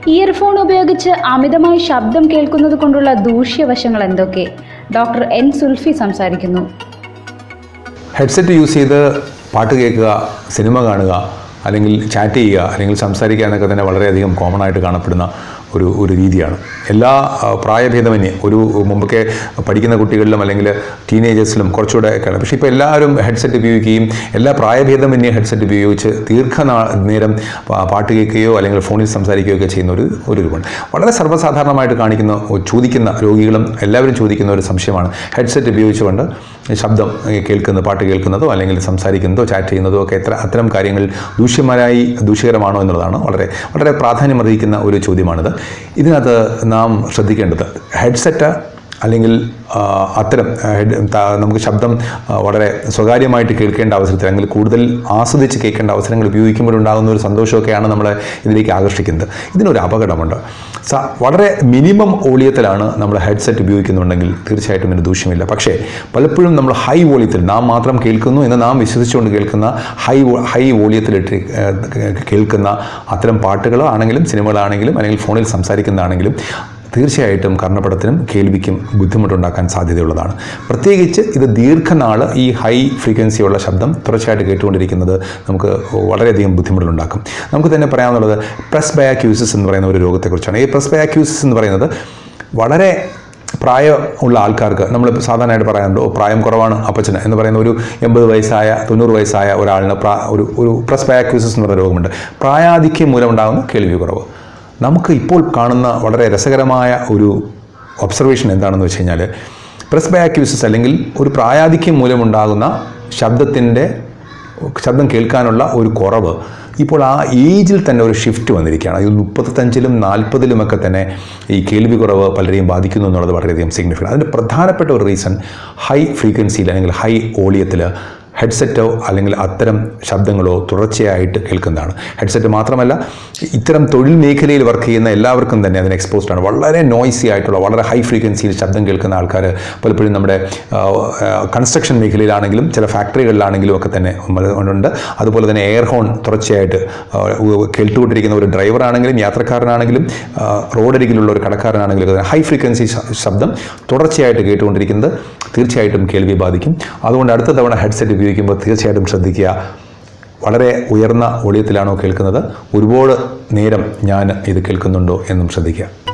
earphone ഉപയോഗിച്ച് അമിതമായി ശബ്ദം കേൾക്കുന്നത് കൊണ്ടുള്ള ദൂഷ്യവശങ്ങൾ എന്തൊക്കെ ഡോക്ടർ എൻ സുൽഫി സംസാരിക്കുന്നു ഹെഡ്സെറ്റ് യൂസ് ചെയ്ത് പാട്ട് കേൾക്കുക സിനിമ കാണുക അല്ലെങ്കിൽ ചാറ്റ് ചെയ്യുക അല്ലെങ്കിൽ സംസാരിക്കുക എന്നൊക്കെ തന്നെ വളരെയധികം കോമൺ ആയിട്ട് കാണപ്പെടുന്ന ഒരു ഒരു രീതിയാണ് എല്ലാ ആ, പ്രായഭേദമന്യേ ഒരു മുമ്പൊക്കെ പഠിക്കുന്ന കുട്ടികളിലും അല്ലെങ്കിൽ ടീനേജേഴ്സിലും കുറച്ചുകൂടെ ഒക്കെയാണ് പക്ഷേ ഇപ്പോൾ എല്ലാവരും ഹെഡ്സെറ്റ് ഉപയോഗിക്കുകയും എല്ലാ പ്രായഭേദമന്യേ ഹെഡ്സെറ്റ് ഉപയോഗിച്ച് ദീർഘനാ നേരം പാ- പാട്ട് കേൾക്കുകയോ അല്ലെങ്കിൽ ഫോണിൽ സംസാരിക്കുകയോ ഒക്കെ ചെയ്യുന്ന ഒരു ഒരു രൂപമുണ്ട് വളരെ സർവ്വസാധാരണമായിട്ട് കാണിക്കുന്ന ചോദിക്കുന്ന രോഗികളും എല്ലാവരും ചോദിക്കുന്ന ഒരു സംശയമാണ് ഹെഡ്സെറ്റ് ഉപയോഗിച്ചുകൊണ്ട് ശബ്ദം ഏഹ്, കേൾക്കുന്ന പാട്ട് കേൾക്കുന്നതോ അല്ലെങ്കിൽ സംസാരിക്കുന്നതോ ചാറ്റ് ചെയ്യുന്നതോ ഒക്കെ എത്ര അത്തരം കാര്യങ്ങൾ ദൂഷ്യമാരായി ദൂഷ്യകരമാണോ എന്നുള്ളതാണ് വളരെ വളരെ പ്രാധാന്യമർഹിക്കുന്ന ഒരു ചോദ്യമാണിത് ഇതിനകത്ത് നാം ശ്രദ്ധിക്കേണ്ടത് ഹെഡ്സെറ്റ് അല്ലെങ്കിൽ ആ, അത്തരം ആ, ഹെഡ് ത- നമുക്ക് ശബ്ദം ആ, വളരെ സ്വകാര്യമായിട്ട് കേൾക്കേണ്ട അവസരത്തിൽ അല്ലെങ്കിൽ കൂടുതൽ ആസ്വദിച്ച് കേൾക്കേണ്ട അവസരങ്ങൾ ഉപയോഗിക്കുമ്പോഴുണ്ടാകുന്ന ഒരു സന്തോഷമൊക്കെയാണ് നമ്മളെ ഇതിലേക്ക് ആകർഷിക്കുന്നത് ഇതിനൊരു അപകടമുണ്ട് സ വളരെ മിനിമം ഓളിയത്തിലാണ് നമ്മൾ ഹെഡ്സെറ്റ് ഉപയോഗിക്കുന്നുണ്ടെങ്കിൽ തീർച്ചയായിട്ടും ഇതിന് ദൂഷ്യമില്ല പക്ഷേ പലപ്പോഴും നമ്മൾ ഹൈ വോളിയത്തിൽ നാം മാത്രം കേൾക്കുന്നു എന്ന് നാം വിശ്വസിച്ചുകൊണ്ട് കേൾക്കുന്ന ഹൈ വോ- ഹൈ വോളിയത്തിലിട്ട് ഏഹ്, കേൾക്കുന്ന അത്തരം പാട്ടുകളോ ആണെങ്കിലും സിനിമകളാണെങ്കിലും അല്ലെങ്കിൽ ഫോണിൽ സംസാരിക്കുന്നതാണെങ്കിലും തീർച്ചയായിട്ടും കർണപടത്തിനും കേൾവിക്കും ബുദ്ധിമുട്ടുണ്ടാക്കാൻ സാധ്യതയുള്ളതാണ് പ്രത്യേകിച്ച് ഇത് ദീർഘനാൾ ഈ ഹൈ ഫ്രീക്വൻസിയുള്ള ശബ്ദം തുടർച്ചയായിട്ട് കേട്ടുകൊണ്ടിരിക്കുന്നത് നമുക്ക് വളരെയധികം ബുദ്ധിമുട്ടുണ്ടാക്കും നമുക്ക് തന്നെ പറയാവുന്നത് പ്രസ് ബയാക്യൂസിസ് എന്ന് പറയുന്ന ഒരു രോഗത്തെക്കുറിച്ചാണ് ഈ പ്രസ് ബയാക്യൂസിസ് എന്ന് പറയുന്നത് വളരെ പ്രായമുള്ള ആൾക്കാർക്ക് നമ്മൾ സാധാരണയായിട്ട് പറയാറുണ്ട് ഓ പ്രായം കുറവാണ് അപ്പച്ചന് എന്ന് പറയുന്ന ഒരു എൺപത് വയസ്സായ തൊണ്ണൂറ് വയസ്സായ ഒരാളിന് പ്രാ ഒരു ഒരു പ്രസ് ബയാക്യൂസിസ് എന്ന് പറയുന്ന രോഗമുണ്ട് പ്രായാധിക്യം മൂലമുണ്ടാകുന്ന കേൾവി കുറവ് നമുക്ക് ഇപ്പോൾ കാണുന്ന വളരെ രസകരമായ ഒരു ഒബ്സർവേഷൻ എന്താണെന്ന് വെച്ച് കഴിഞ്ഞാൽ പ്രസ് ബയാക്യൂസിസ് അല്ലെങ്കിൽ ഒരു പ്രായാധിക്യം മൂലമുണ്ടാകുന്ന ശബ്ദത്തിൻ്റെ ശബ്ദം കേൾക്കാനുള്ള ഒരു കുറവ് ഇപ്പോൾ ആ ഏജിൽ തന്നെ ഒരു ഷിഫ്റ്റ് വന്നിരിക്കുകയാണ് ഇത് മുപ്പത്തഞ്ചിലും നാൽപ്പതിലുമൊക്കെ തന്നെ ഈ കേൾവി കുറവ് പലരെയും ബാധിക്കുന്നു എന്നുള്ളത് വളരെയധികം സിഗ്നിഫിക്കൻ്റ് അതിൻ്റെ പ്രധാനപ്പെട്ട ഒരു റീസൺ ഹൈ ഫ്രീക്വൻസിയിൽ അല്ലെങ്കിൽ ഹൈ ഓളിയത്തിൽ ഹെഡ്സെറ്റോ അല്ലെങ്കിൽ അത്തരം ശബ്ദങ്ങളോ തുടർച്ചയായിട്ട് കേൾക്കുന്നതാണ് ഹെഡ്സെറ്റ് മാത്രമല്ല ഇത്തരം തൊഴിൽ മേഖലയിൽ വർക്ക് ചെയ്യുന്ന എല്ലാവർക്കും തന്നെ അതിന് എക്സ്പോസ്ഡ് ആണ് വളരെ നോയ്സി ആയിട്ടുള്ള വളരെ ഹൈ ഫ്രീക്വൻസിയിൽ ശബ്ദം കേൾക്കുന്ന ആൾക്കാർ പലപ്പോഴും നമ്മുടെ കൺസ്ട്രക്ഷൻ മേഖലയിലാണെങ്കിലും ചില ഫാക്ടറികളിലാണെങ്കിലും ഒക്കെ തന്നെ ഉണ്ട് അതുപോലെ തന്നെ എയർ ഹോൺ തുടർച്ചയായിട്ട് ആ, ഉ- കേട്ടുകൊണ്ടിരിക്കുന്ന ഒരു ഡ്രൈവർ ആണെങ്കിലും യാത്രക്കാരനാണെങ്കിലും ആ, റോഡരികിലുള്ള ഒരു കടക്കാരനാണെങ്കിലും ഒക്കെ ഹൈ ഫ്രീക്വൻസി ശ- ശബ്ദം തുടർച്ചയായിട്ട് കേട്ടുകൊണ്ടിരിക്കുന്നത് തീർച്ചയായിട്ടും കേൾവി ബാധിക്കും അതുകൊണ്ട് അടുത്ത തവണ ഹെഡ്സെറ്റ് ഉപയോഗിക്കുമ്പോൾ തീർച്ചയായിട്ടും ശ്രദ്ധിക്കുക വളരെ ഉയർന്ന ഒളിയത്തിലാണോ കേൾക്കുന്നത് ഒരുപാട് നേരം ഞാൻ ഇത് കേൾക്കുന്നുണ്ടോ എന്നും ശ്രദ്ധിക്കുക